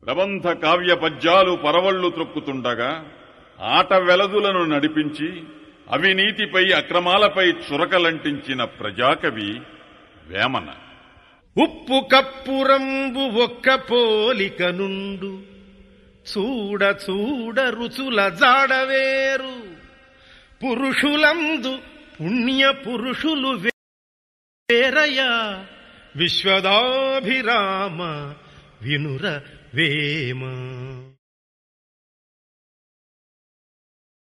ప్రబంధ కావ్య పద్యాలు పరవళ్లు త్రొక్కుతుండగా ఆట వెలదులను నడిపించి అవినీతిపై అక్రమాలపై చురకలంటించిన ప్రజాకవి వేమన ఉప్పు కప్పురంబు ఒక్క పోలిక నుండు చూడ చూడ రుచుల జాడవేరు పురుషులందు పుణ్య పురుషులు వేరయా విశ్వదాభిరామ వినుర వేమ